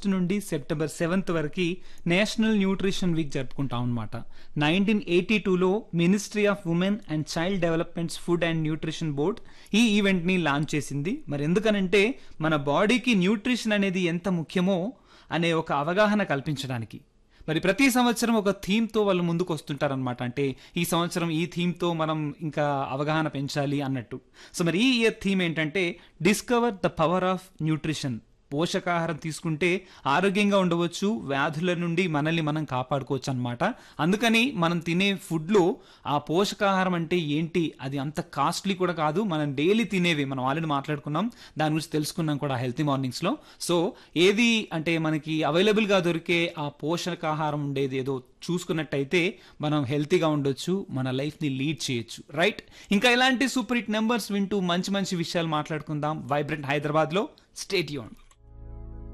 first నుండి September seventh వరకు national nutrition week జరుపుకుంటాం అనమాట నైన్టీన్ ఎయిటీ టూలో ministry of women and child developments food and nutrition board ఈ ఈవెంట్ ని లాంచ్ చేసింది మరి ఎందుకనంటే మన బాడీకి న్యూట్రిషన్ అనేది ఎంత ముఖ్యమో అనే ఒక అవగాహన కల్పించడానికి మరి ప్రతి సంవత్సరం ఒక థీమ్తో వాళ్ళు ముందుకు వస్తుంటారనమాట అంటే ఈ సంవత్సరం ఈ థీమ్తో మనం ఇంకా అవగాహన పెంచాలి అన్నట్టు సో మరి ఈ ఇయర్ థీమ్ ఏంటంటే discover the power of nutrition పోషకాహారం తీసుకుంటే ఆరోగ్యంగా ఉండవచ్చు వ్యాధుల నుండి మనల్ని మనం కాపాడుకోవచ్చు అనమాట అందుకని మనం తినే ఫుడ్లో ఆ పోషకాహారం అంటే ఏంటి అది అంత కాస్ట్లీ కూడా కాదు మనం డైలీ తినేవి మనం ఆల్రెడీ మాట్లాడుకున్నాం దాని గురించి తెలుసుకున్నాం కూడా హెల్తీ మార్నింగ్స్లో సో ఏది అంటే మనకి అవైలబుల్గా దొరికే ఆ పోషకాహారం ఉండేది ఏదో చూసుకున్నట్టయితే మనం హెల్తీగా ఉండొచ్చు మన లైఫ్ని లీడ్ చేయొచ్చు రైట్ ఇంకా ఇలాంటి సూపర్ హిట్ నెంబర్స్ వింటూ మంచి మంచి విషయాలు మాట్లాడుకుందాం వైబ్రెంట్ హైదరాబాద్లో స్టేట్ యూన్